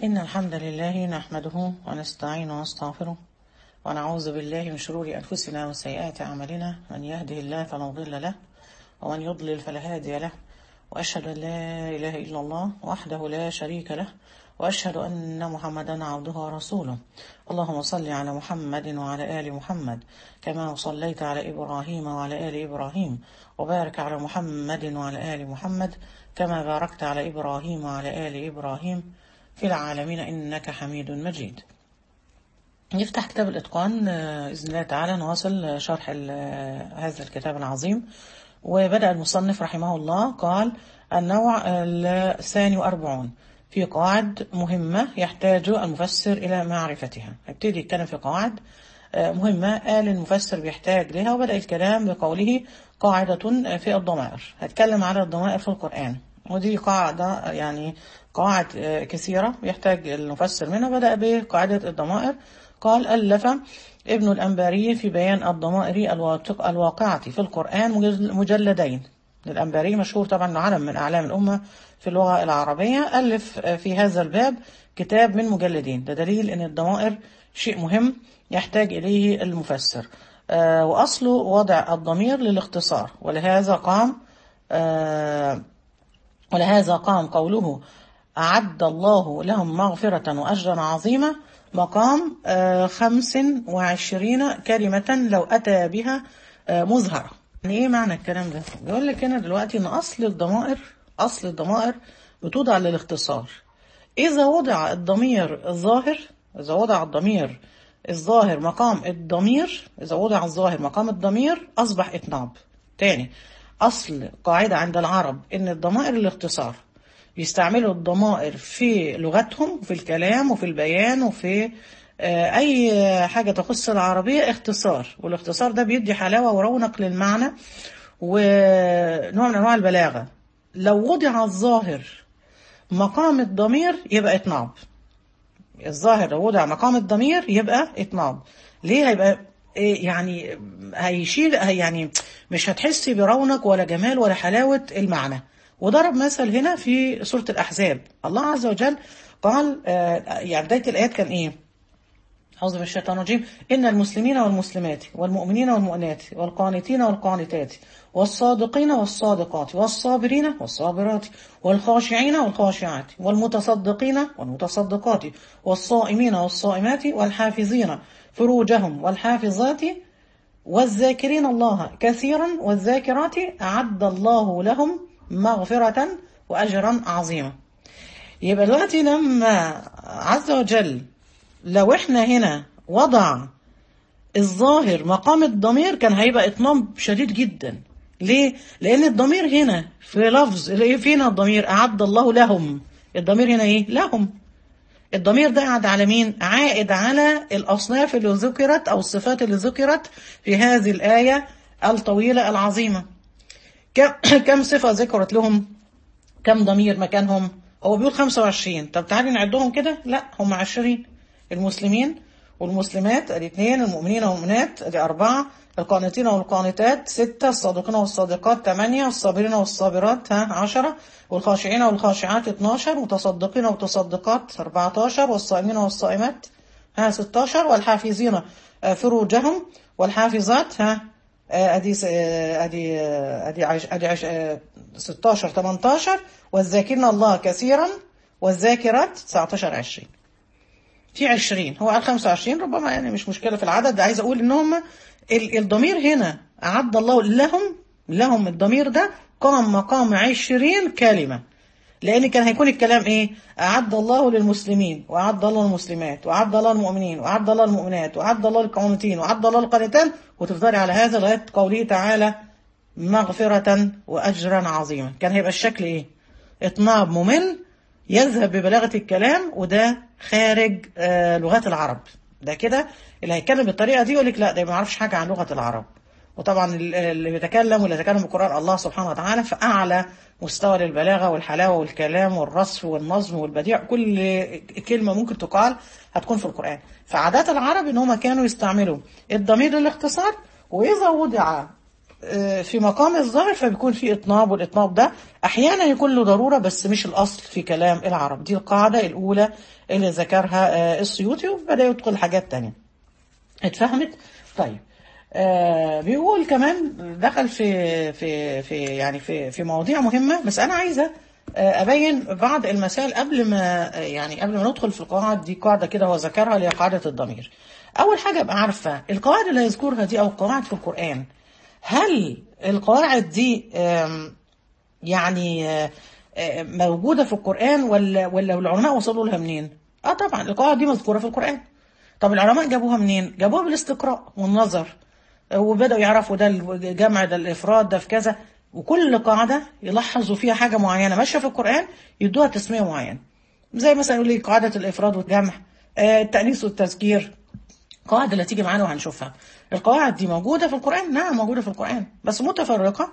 إن الحمد لله نحمده ونستعين ونستغفره ونعوذ بالله من شرور أنفسنا وسيئات أعمالنا من يهده الله فلا مضل له ومن يضلل فلا هادي له وأشهد أن لا إله إلا الله وحده لا شريك له وأشهد أن محمدا عبده ورسوله اللهم صل على محمد وعلى آل محمد كما صليت على إبراهيم وعلى آل إبراهيم وبارك على محمد وعلى آل محمد كما باركت على إبراهيم وعلى آل إبراهيم في العالمين إنك حميد مجيد نفتح كتاب الإتقان آه، بإذن الله تعالى نواصل شرح ال- آه، هذا الكتاب العظيم وبدأ المصنف رحمه الله قال النوع الثاني وأربعون في قواعد مهمة يحتاج المفسر إلى معرفتها هبتدي يتكلم في قواعد آه، مهمة قال المفسر بيحتاج لها وبدأ الكلام بقوله قاعدة في الضمائر هتكلم على الضمائر في القرآن ودي قاعدة يعني قواعد آه، كثيرة يحتاج المفسر منها بدأ بقاعدة الضمائر قال ألف ابن الأنباري في بيان الضمائر الواقع- الواقعة في القرآن مجل- مجلدين الأنباري مشهور طبعا إنه علم من أعلام الأمة في اللغة العربية ألف في هذا الباب كتاب من مجلدين ده دليل أن الضمائر شيء مهم يحتاج إليه المفسر آه، وأصله وضع الضمير للاختصار ولهذا قام آه، ولهذا قام قوله أعد الله لهم مغفرة وأجرا عظيما مقام آه، خمس وعشرين كلمة لو أتى بها آه، مظهرة يعني إيه معنى الكلام ده؟ بيقول لك هنا دلوقتي إن أصل الضمائر أصل الضمائر بتوضع للاختصار إذا وضع الضمير الظاهر إذا وضع الضمير الظاهر مقام الضمير إذا وضع الظاهر مقام الضمير أصبح إطناب تاني أصل قاعدة عند العرب إن الضمائر الاختصار بيستعملوا الضمائر في لغتهم في الكلام وفي البيان وفي آه، أي حاجة تخص العربية اختصار والاختصار ده بيدي حلاوة ورونق للمعنى ونوع من أنواع البلاغة لو وضع الظاهر مقام الضمير يبقى إطناب الظاهر لو وضع مقام الضمير يبقى إطناب ليه هيبقى إيه يعني هيشيل هي- يعني مش هتحسي برونق ولا جمال ولا حلاوة المعنى وضرب مثل هنا في سورة الأحزاب الله عز وجل قال آه، يعني بداية الآيات كان إيه أعوذ بالله من الشيطان الرجيم إن المسلمين والمسلمات والمؤمنين والمؤمنات والقانتين والقانتات والصادقين والصادقات والصابرين والصابرات والخاشعين والخاشعات والمتصدقين والمتصدقات والصائمين والصائمات والحافظين فروجهم والحافظات والذاكرين الله كثيرا والذاكرات أعد الله لهم مغفرة وأجرا عظيما يبقى دلوقتي لما عز وجل لو احنا هنا وضع الظاهر مقام الضمير كان هيبقى إطناب شديد جدا ليه؟ لأن الضمير هنا في لفظ اللي فين الضمير أعد الله لهم الضمير هنا إيه؟ لهم الضمير ده قاعد على مين؟ عائد على الأصناف اللي ذكرت أو الصفات اللي ذكرت في هذه الآية الطويلة العظيمة كم كم صفة ذكرت لهم؟ كم ضمير مكانهم؟ هو بيقول 25 طب تعالي نعدهم كده؟ لا هم 20 المسلمين والمسلمات ادي اثنين المؤمنين والمؤمنات ادي أربعة القانتين والقانتات ستة الصادقين والصادقات ثمانية الصابرين والصابرات ها عشرة والخاشعين والخاشعات 12 متصدقين والمتصدقات 14 والصائمين والصائمات ها 16 والحافظين آه، فروجهم والحافظات ها آه، ادي س- آه، ادي آه، ادي عش ادي عش آه، 16 18 والذاكرين الله كثيرا والذاكرات 19 20 في 20 هو قال 25 ربما يعني مش مشكلة في العدد عايز اقول ان هم ال- الضمير هنا اعد الله لهم لهم الضمير ده قام مقام 20 كلمة لان كان هيكون الكلام ايه اعد الله للمسلمين واعد الله للمسلمات واعد الله للمؤمنين واعد الله للمؤمنات واعد الله للقانتين واعد الله للقانتات وتفضلي على هذا لغايه قوله تعالى مغفرة واجرا عظيما كان هيبقى الشكل ايه اطناب ممل يذهب ببلاغة الكلام وده خارج آه لغات العرب ده كده اللي هيتكلم بالطريقة دي يقول لك لا ده ما يعرفش حاجة عن لغة العرب وطبعا ال- اللي بيتكلم واللي يتكلم بالقرآن الله سبحانه وتعالى في أعلى مستوى للبلاغة والحلاوة والكلام والرصف والنظم والبديع كل كلمة ممكن تقال هتكون في القرآن فعادات العرب ان هم كانوا يستعملوا الضمير للاختصار وإذا وضع آه، في مقام الظاهر فبيكون في إطناب والإطناب ده أحيانا يكون له ضرورة بس مش الأصل في كلام العرب دي القاعدة الأولى اللي ذكرها آه، السيوطي وبدأ يدخل حاجات تانية اتفهمت؟ طيب آه بيقول كمان دخل في في في يعني في في مواضيع مهمة بس أنا عايزة آه أبين بعض المسائل قبل ما آه، يعني قبل ما ندخل في القواعد دي قاعدة كده هو ذكرها اللي هي قاعدة الضمير. أول حاجة أبقى عارفة القواعد اللي هيذكرها دي أو القواعد في القرآن هل القواعد دي آم، يعني آه، آه، موجودة في القرآن ولا ولا العلماء وصلوا لها منين؟ اه طبعا القواعد دي مذكورة في القرآن. طب العلماء جابوها منين؟ جابوها بالاستقراء والنظر آه، وبدأوا يعرفوا ده الجمع ده الإفراد ده في كذا وكل قاعدة يلاحظوا فيها حاجة معينة ماشية في القرآن يدوها تسمية معينة. زي مثلا يقول لي قاعدة الإفراد والجمع آه، التأنيث والتذكير القواعد اللي هتيجي معانا وهنشوفها القواعد دي موجودة في القرآن نعم موجودة في القرآن بس متفرقة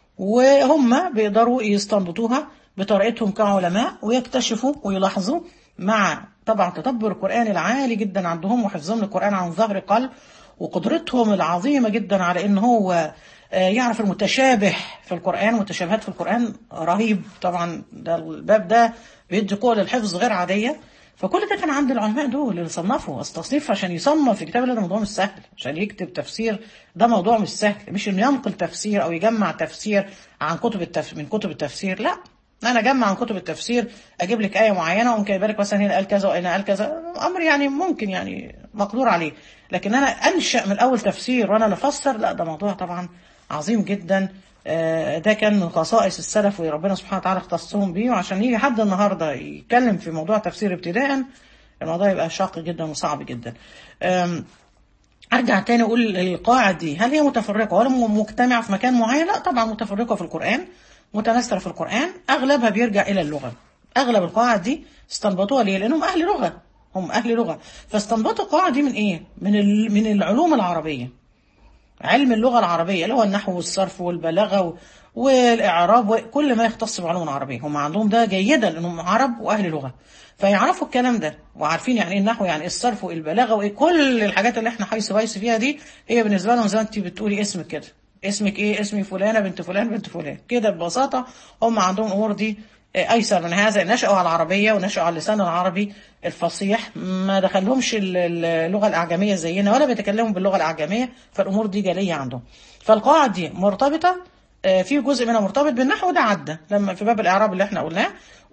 وهم بيقدروا يستنبطوها بطريقتهم كعلماء ويكتشفوا ويلاحظوا مع طبعا تدبر القرآن العالي جدا عندهم وحفظهم للقرآن عن ظهر قلب وقدرتهم العظيمة جدا على ان هو آه، يعرف المتشابه في القرآن متشابهات في القرآن رهيب طبعا ده الباب ده بيدي قوة للحفظ غير عادية فكل ده كان عند العلماء دول اللي صنفوا التصنيف عشان يصنف في كتاب ده موضوع مش سهل عشان يكتب تفسير ده موضوع مش سهل مش انه ينقل تفسير او يجمع تفسير عن كتب التف... من كتب التفسير لا انا اجمع عن كتب التفسير اجيب لك ايه معينه وممكن جايبه لك مثلا هنا قال كذا وهنا قال كذا امر يعني ممكن يعني مقدور عليه لكن انا انشا من الاول تفسير وانا اللي افسر لا ده موضوع طبعا عظيم جدا آه، ده كان من خصائص السلف وربنا سبحانه وتعالى اختصهم بيه وعشان يجي حد النهارده يتكلم في موضوع تفسير ابتداء الموضوع يبقى شاق جدا وصعب جدا آم، ارجع تاني اقول القواعد دي هل هي متفرقه ولا م- مجتمعه في مكان معين لا طبعا متفرقه في القران متناثره في القران اغلبها بيرجع الى اللغه اغلب القواعد دي استنبطوها ليه لانهم اهل لغه هم اهل لغه فاستنبطوا القواعد دي من ايه من ال- من العلوم العربيه علم اللغة العربية اللي هو النحو والصرف والبلاغة و- والإعراب وكل ما يختص بعلوم العربية هم عندهم ده جيدا لأنهم عرب وأهل لغة فيعرفوا الكلام ده وعارفين يعني ايه النحو يعني ايه الصرف وايه البلاغة وايه كل الحاجات اللي احنا حيث بايس فيها دي هي بالنسبة لهم زي ما انت بتقولي اسمك كده اسمك ايه اسمي فلانة بنت فلان بنت فلان كده ببساطة هم عندهم الأمور دي ايسر من هذا نشأوا على العربيه ونشأوا على اللسان العربي الفصيح ما دخلهمش ال- ال- اللغه الاعجميه زينا ولا بيتكلموا باللغه الاعجميه فالامور دي جاليه عندهم فالقواعد دي مرتبطه آه، في جزء منها مرتبط بالنحو ده عدى لما في باب الاعراب اللي احنا قلناه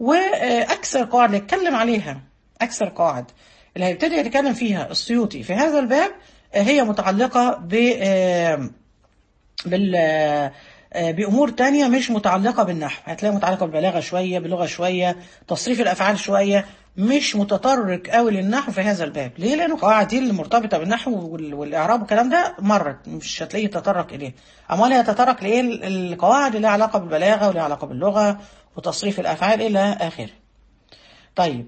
واكثر قواعد اللي اتكلم عليها اكثر قواعد اللي هيبتدي يتكلم فيها السيوطي في هذا الباب آه، هي متعلقه ب آه، بال آه، بأمور تانية مش متعلقة بالنحو هتلاقي متعلقة بالبلاغة شوية باللغة شوية تصريف الأفعال شوية مش متطرق قوي للنحو في هذا الباب ليه لأنه القواعد دي اللي مرتبطة بالنحو وال- والإعراب والكلام ده مرت مش هتلاقيه يتطرق إليه أمال يتطرق لإيه ال- القواعد اللي لها علاقة بالبلاغة واللي علاقة باللغة وتصريف الأفعال إلى آخره طيب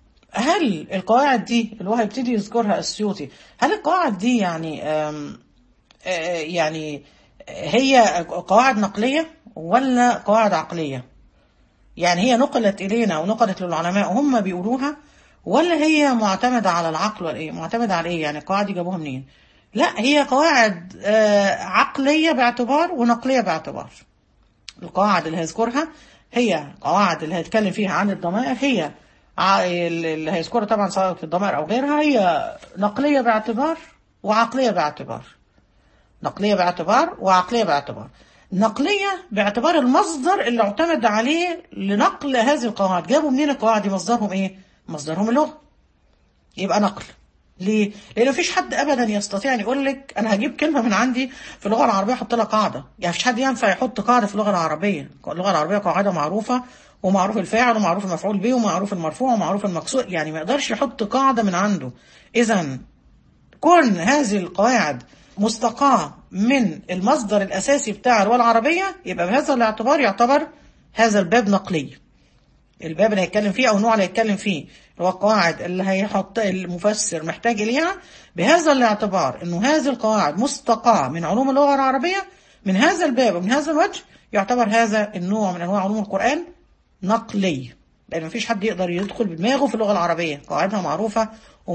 هل القواعد دي اللي هو هيبتدي يذكرها السيوطي هل القواعد دي يعني آم، آه، يعني هي قواعد نقلية ولا قواعد عقلية يعني هي نقلت إلينا ونقلت للعلماء وهم بيقولوها ولا هي معتمدة على العقل ولا إيه معتمدة على إيه يعني القواعد دي جابوها منين لا هي قواعد آه، عقلية باعتبار ونقلية باعتبار القواعد اللي هيذكرها هي قواعد اللي هيتكلم فيها عن الضمائر هي ع- اللي هيذكرها طبعا سواء في الضمائر أو غيرها هي نقلية باعتبار وعقلية باعتبار نقلية باعتبار وعقلية باعتبار نقلية باعتبار المصدر اللي اعتمد عليه لنقل هذه القواعد جابوا منين القواعد دي مصدرهم ايه مصدرهم اللغة يبقى نقل ليه؟ لأن مفيش حد أبدا يستطيع أن يقول لك أنا هجيب كلمة من عندي في اللغة العربية أحط لها قاعدة، يعني مفيش حد ينفع يحط قاعدة في اللغة العربية، اللغة العربية قاعدة معروفة ومعروف الفاعل ومعروف المفعول به ومعروف المرفوع ومعروف المقصود، يعني ما يقدرش يحط قاعدة من عنده. إذا كون هذه القواعد مستقاة من المصدر الأساسي بتاع اللغة العربية يبقى بهذا الاعتبار يعتبر هذا الباب نقلي. الباب اللي هيتكلم فيه او النوع اللي هيتكلم فيه اللي هو القواعد اللي هيحط المفسر محتاج اليها بهذا الاعتبار انه هذه القواعد مستقاة من علوم اللغة العربية من هذا الباب ومن هذا الوجه يعتبر هذا النوع من انواع علوم القرآن نقلي لان مفيش حد يقدر يدخل بدماغه في اللغة العربية قواعدها معروفة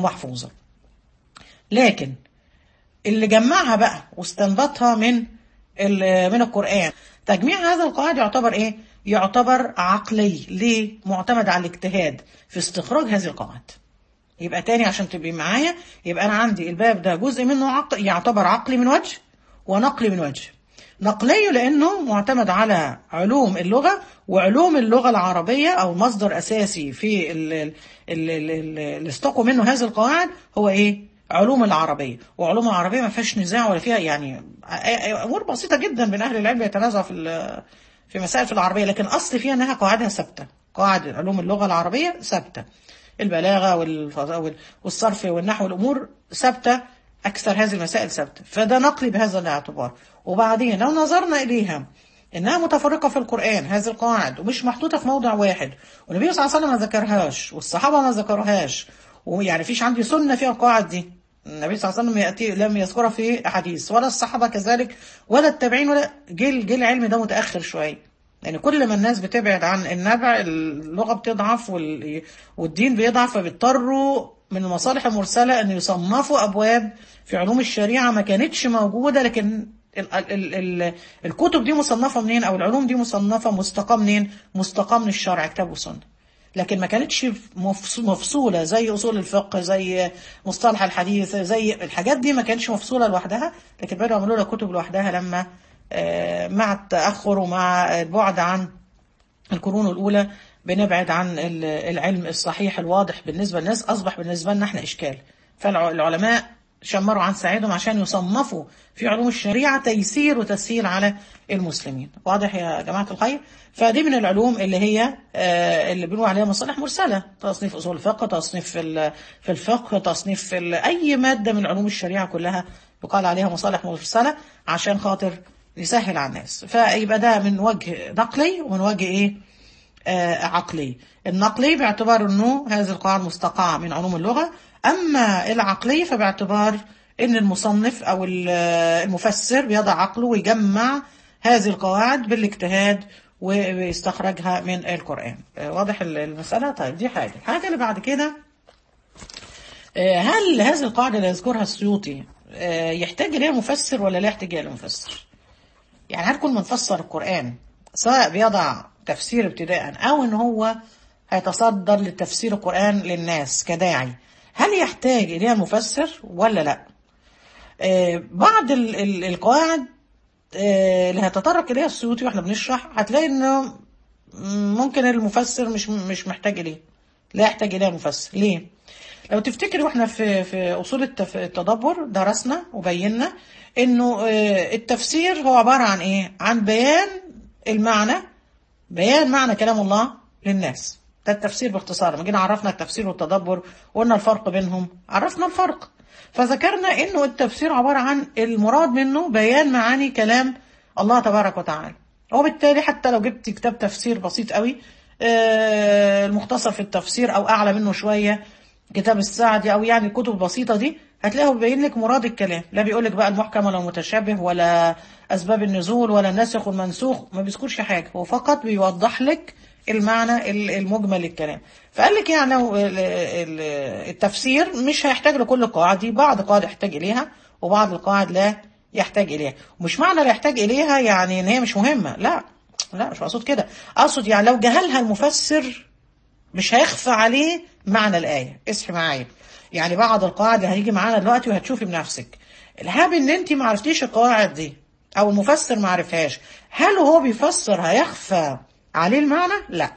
ومحفوظة لكن اللي جمعها بقى واستنبطها من ال- من القرآن تجميع هذا القواعد يعتبر ايه يعتبر عقلي ليه معتمد على الاجتهاد في استخراج هذه القواعد يبقى تاني عشان تبقي معايا يبقى انا عندي الباب ده جزء منه عقل يعتبر عقلي من وجه ونقلي من وجه نقلي لانه معتمد على علوم اللغه وعلوم اللغه العربيه او مصدر اساسي في ال- ال- ال- ال- ال- اللي استقوا منه هذه القواعد هو ايه علوم العربيه وعلوم العربيه ما فيهاش نزاع ولا فيها يعني امور بسيطه جدا بين اهل العلم يتنازعوا في ال- في مسائل في العربيه لكن اصل فيها انها قواعدها ثابته قواعد علوم اللغه العربيه ثابته البلاغه والفضاء وال- والصرف والنحو والامور ثابته اكثر هذه المسائل ثابته فده نقلي بهذا الاعتبار وبعدين لو نظرنا اليها انها متفرقه في القران هذه القواعد ومش محطوطه في موضع واحد والنبي صلى الله عليه وسلم ما ذكرهاش والصحابه ما ذكروهاش ويعني فيش عندي سنه فيها القواعد دي النبي صلى الله عليه وسلم يأتي لم يذكرها في أحاديث ولا الصحابة كذلك ولا التابعين ولا جيل جيل العلم ده متأخر شوية يعني كل ما الناس بتبعد عن النبع اللغة بتضعف وال... والدين بيضعف فبيضطروا من المصالح المرسلة أن يصنفوا أبواب في علوم الشريعة ما كانتش موجودة لكن ال ال ال الكتب دي مصنفة منين أو العلوم دي مصنفة مستقى منين مستقى من الشرع كتاب وسنة لكن ما كانتش مفص- مفصولة زي أصول الفقه زي مصطلح الحديث زي الحاجات دي ما كانتش مفصولة لوحدها لكن بدأوا يعملوا لها كتب لوحدها لما آه، مع التأخر ومع البعد عن القرون الأولى بنبعد عن ال- العلم الصحيح الواضح بالنسبة للناس أصبح بالنسبة لنا احنا إشكال فالعلماء شمروا عن ساعدهم عشان يصنفوا في علوم الشريعة تيسير وتسهيل على المسلمين واضح يا جماعة الخير فدي من العلوم اللي هي آه، اللي بنقول عليها مصالح مرسلة تصنيف أصول الفقه تصنيف في ال- في الفقه تصنيف في ال- أي مادة من علوم الشريعة كلها يقال عليها مصالح مرسلة عشان خاطر يسهل على الناس فيبقى ده من وجه نقلي ومن وجه ايه آه عقلي النقلي باعتبار انه هذه القواعد مستقاة من علوم اللغة اما العقلي فباعتبار ان المصنف او ال- المفسر بيضع عقله ويجمع هذه القواعد بالاجتهاد ويستخرجها من القرآن آه، واضح المسألة طيب دي حاجة الحاجة اللي بعد كده آه، هل هذه القاعدة اللي يذكرها السيوطي آه، يحتاج إليها مفسر ولا لا يحتاج إليها مفسر؟ يعني هل كل من فسر القرآن سواء بيضع تفسير ابتداء أو إن هو هيتصدر لتفسير القرآن للناس كداعي هل يحتاج إليها مفسر ولا لا؟ آه، بعض ال- ال- القواعد آه، اللي هيتطرق إليها السيوطي واحنا بنشرح هتلاقي إنه ممكن المفسر مش مش محتاج إليه لا يحتاج إليها مفسر ليه؟ لو تفتكر واحنا في في اصول التف... التدبر درسنا وبينا انه آه، التفسير هو عباره عن ايه؟ عن بيان المعنى بيان معنى كلام الله للناس ده التفسير باختصار لما جينا عرفنا التفسير والتدبر وقلنا الفرق بينهم عرفنا الفرق فذكرنا انه التفسير عباره عن المراد منه بيان معاني كلام الله تبارك وتعالى وبالتالي حتى لو جبت كتاب تفسير بسيط قوي آه، المختصر في التفسير او اعلى منه شويه كتاب السعدي او يعني الكتب البسيطه دي هتلاقيه بيبين لك مراد الكلام لا بيقول لك بقى المحكم ولا المتشابه ولا اسباب النزول ولا الناسخ والمنسوخ ما بيذكرش حاجه هو فقط بيوضح لك المعنى ال- المجمل للكلام فقال لك يعني لو ال- ال- التفسير مش هيحتاج لكل القواعد دي بعض القواعد يحتاج اليها وبعض القواعد لا يحتاج اليها ومش معنى لا يحتاج اليها يعني ان هي مش مهمه لا لا مش مقصود كده اقصد يعني لو جهلها المفسر مش هيخفى عليه معنى الآية اصحي معايا يعني بعض القواعد اللي هيجي معانا دلوقتي وهتشوفي بنفسك الهاب ان انت ما عرفتيش القواعد دي او المفسر ما عرفهاش هل هو بيفسر هيخفى عليه المعنى لا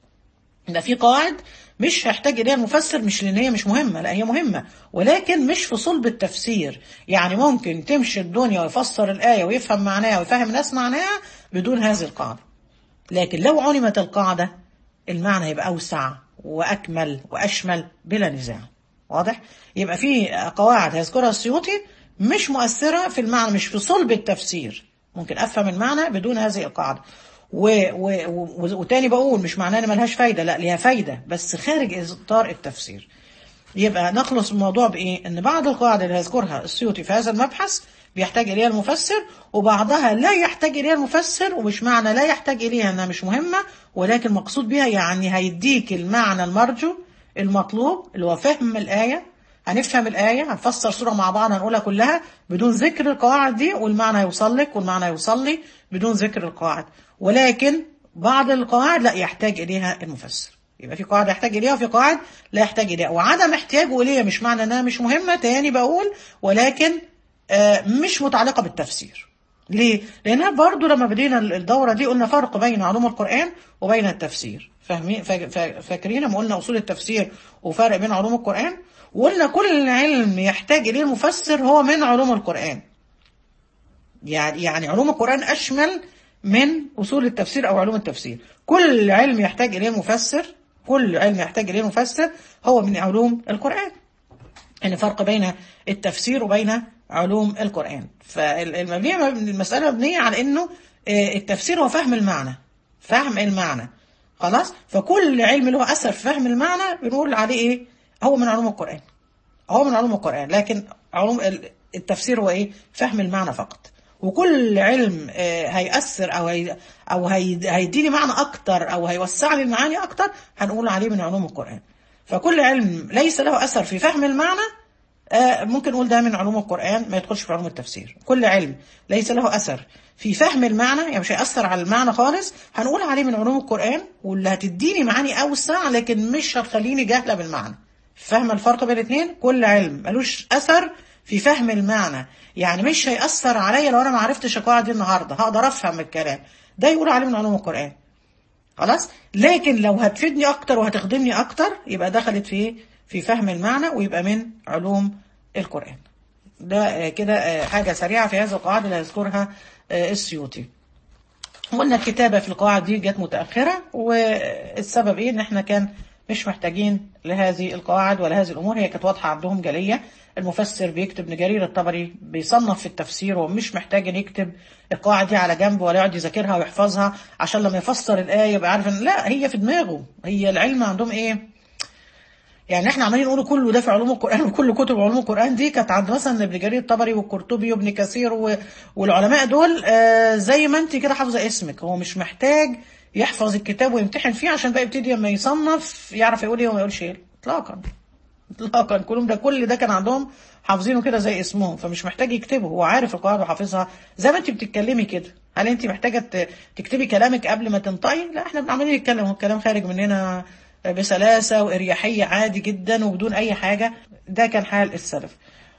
ده في قواعد مش هيحتاج اليها المفسر مش لان هي مش مهمه لا هي مهمه ولكن مش في صلب التفسير يعني ممكن تمشي الدنيا ويفسر الايه ويفهم معناها ويفهم الناس معناها بدون هذه القاعده لكن لو علمت القاعدة المعنى يبقى أوسع وأكمل وأشمل بلا نزاع واضح؟ يبقى في قواعد هيذكرها السيوطي مش مؤثرة في المعنى مش في صلب التفسير ممكن أفهم المعنى بدون هذه القاعدة و و و وتاني بقول مش معناه ان ملهاش فايدة لا ليها فايدة بس خارج إطار التفسير يبقى نخلص من الموضوع بإيه؟ إن بعض القواعد اللي هيذكرها السيوطي في هذا المبحث بيحتاج إليها المفسر وبعضها لا يحتاج إليها المفسر ومش معنى لا يحتاج إليها إنها مش مهمة ولكن مقصود بها يعني هيديك المعنى المرجو المطلوب اللي هو فهم الآية هنفهم الآية هنفسر سورة مع بعض هنقولها كلها بدون ذكر القواعد دي والمعنى يوصل لك والمعنى يوصل لي بدون ذكر القواعد ولكن بعض القواعد لا يحتاج إليها المفسر يبقى في قواعد يحتاج إليها وفي قواعد لا يحتاج إليها وعدم احتياجه إليها مش معنى إنها مش مهمة تاني بقول ولكن آه، مش متعلقة بالتفسير ليه؟ لأنها برضو لما بدينا الدورة دي قلنا فرق بين علوم القرآن وبين التفسير فاهمين فا- فا- فاكرين لما قلنا أصول التفسير وفرق بين علوم القرآن وقلنا كل علم يحتاج إليه المفسر هو من علوم القرآن يعني يعني علوم القرآن أشمل من أصول التفسير أو علوم التفسير كل علم يحتاج إليه المفسر كل علم يحتاج إليه المفسر هو من علوم القرآن ان فرق بين التفسير وبين علوم القرآن فالمبنية المسألة مبنية على انه آه، التفسير هو فهم المعنى فهم المعنى خلاص فكل علم له اثر في فهم المعنى بنقول عليه ايه هو من علوم القرآن هو من علوم القرآن لكن علوم ال- التفسير هو ايه فهم المعنى فقط وكل علم آه، هيأثر او هي او هي- هيديني معنى اكتر او هيوسع لي المعاني اكتر هنقول عليه من علوم القرآن فكل علم ليس له اثر في فهم المعنى آه، ممكن نقول ده من علوم القرآن ما يدخلش في علوم التفسير كل علم ليس له أثر في فهم المعنى يعني مش هيأثر على المعنى خالص هنقول عليه من علوم القرآن واللي هتديني معاني أوسع لكن مش هتخليني جاهلة بالمعنى فاهمة الفرق بين الاثنين كل علم ملوش أثر في فهم المعنى يعني مش هيأثر عليا لو أنا ما عرفتش القواعد دي النهاردة هقدر أفهم الكلام ده يقول عليه من علوم القرآن خلاص لكن لو هتفيدني اكتر وهتخدمني اكتر يبقى دخلت في في فهم المعنى ويبقى من علوم القرآن ده آه، كده آه، حاجة سريعة في هذه القواعد اللي هيذكرها آه، السيوطي قلنا الكتابة في القواعد دي جت متأخرة والسبب ايه ان احنا كان مش محتاجين لهذه القواعد ولا هذه الامور هي كانت واضحة عندهم جلية المفسر بيكتب ابن جرير الطبري بيصنف في التفسير ومش محتاج ان يكتب القواعد دي على جنب ولا يقعد يذاكرها ويحفظها عشان لما يفسر الآية يبقى عارف ان لا هي في دماغه هي العلم عندهم ايه يعني احنا عمالين نقول كله ده في علوم القرآن وكل كتب علوم القرآن دي كانت عند مثلا ابن جرير الطبري والقرطبي وابن كثير و... والعلماء دول آه زي ما انت كده حافظه اسمك هو مش محتاج يحفظ الكتاب ويمتحن فيه عشان بقى يبتدي لما يصنف يعرف يقول ايه وما يقولش ايه اطلاقا اطلاقا كلهم ده كل ده كان عندهم حافظينه كده زي اسمهم فمش محتاج يكتبه هو عارف القواعد وحافظها زي ما انت بتتكلمي كده هل انت محتاجه ت- تكتبي كلامك قبل ما تنطقي لا احنا عمالين نتكلم والكلام خارج مننا بسلاسه واريحيه عادي جدا وبدون اي حاجه ده كان حال السلف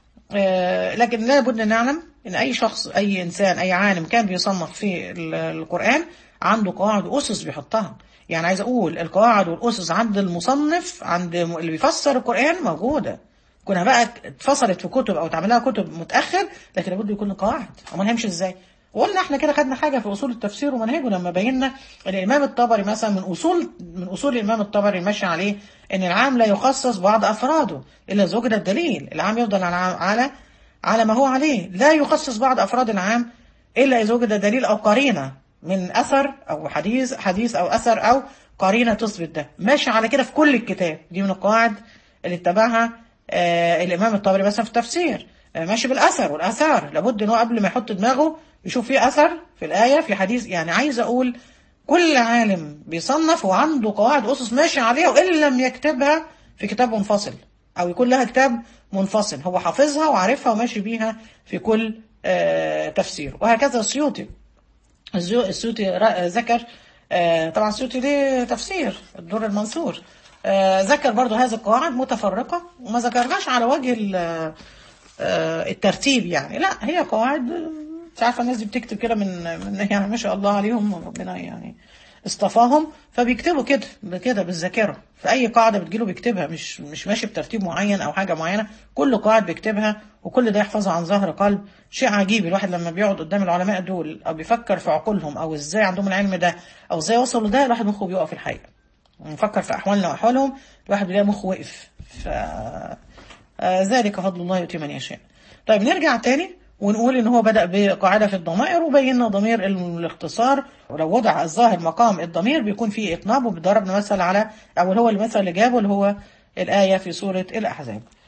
آه، لكن لابد ان نعلم ان اي شخص اي انسان اي عالم كان بيصنف في ال- القران عنده قواعد واسس بيحطها يعني عايز اقول القواعد والاسس عند المصنف عند م- اللي بيفسر القران موجوده كنا بقى اتفصلت في كتب او تعملها كتب متاخر لكن لابد يكون قواعد امال هيمشي ازاي وقلنا احنا كده خدنا حاجه في اصول التفسير ومنهجه لما بينا ان الامام الطبري مثلا من اصول من اصول الامام الطبري ماشي عليه ان العام لا يخصص بعض افراده الا اذا وجد الدليل العام يفضل على على على ما هو عليه لا يخصص بعض افراد العام الا اذا وجد دليل او قرينه من اثر او حديث حديث او اثر او قرينه تثبت ده ماشي على كده في كل الكتاب دي من القواعد اللي اتبعها آه الامام الطبري مثلا في التفسير آه ماشي بالاثر والاثار لابد ان هو قبل ما يحط دماغه يشوف في اثر في الايه في حديث يعني عايز اقول كل عالم بيصنف وعنده قواعد اسس ماشي عليها وان لم يكتبها في كتاب منفصل او يكون لها كتاب منفصل هو حافظها وعارفها وماشي بيها في كل آه تفسير وهكذا السيوطي الزيو- السيوطي را- ذكر آه، طبعا السيوطي ليه تفسير الدور المنصور آه، ذكر برضو هذه القواعد متفرقة وما ذكرهاش على وجه ال- آه، الترتيب يعني لا هي قواعد آه، مش عارفة الناس دي بتكتب كده من من يعني ما شاء الله عليهم ربنا يعني اصطفاهم فبيكتبوا كده كده بالذاكرة في أي قاعدة بتجيله بيكتبها مش مش ماشي بترتيب معين أو حاجة معينة كل قاعد بيكتبها وكل ده يحفظها عن ظهر قلب شيء عجيب الواحد لما بيقعد قدام العلماء دول أو بيفكر في عقولهم أو إزاي عندهم العلم ده أو إزاي وصلوا ده الواحد مخه بيقف في الحقيقة نفكر في أحوالنا وأحوالهم الواحد بيلاقي مخه وقف ف آه، ذلك فضل الله يؤتي من يشاء طيب نرجع تاني ونقول ان هو بدأ بقاعدة في الضمائر وبينا ضمير الاختصار ولو وضع الظاهر مقام الضمير بيكون فيه اطناب وضربنا مثل على او اللي هو المثل اللي جابه اللي هو الآية في سورة الأحزاب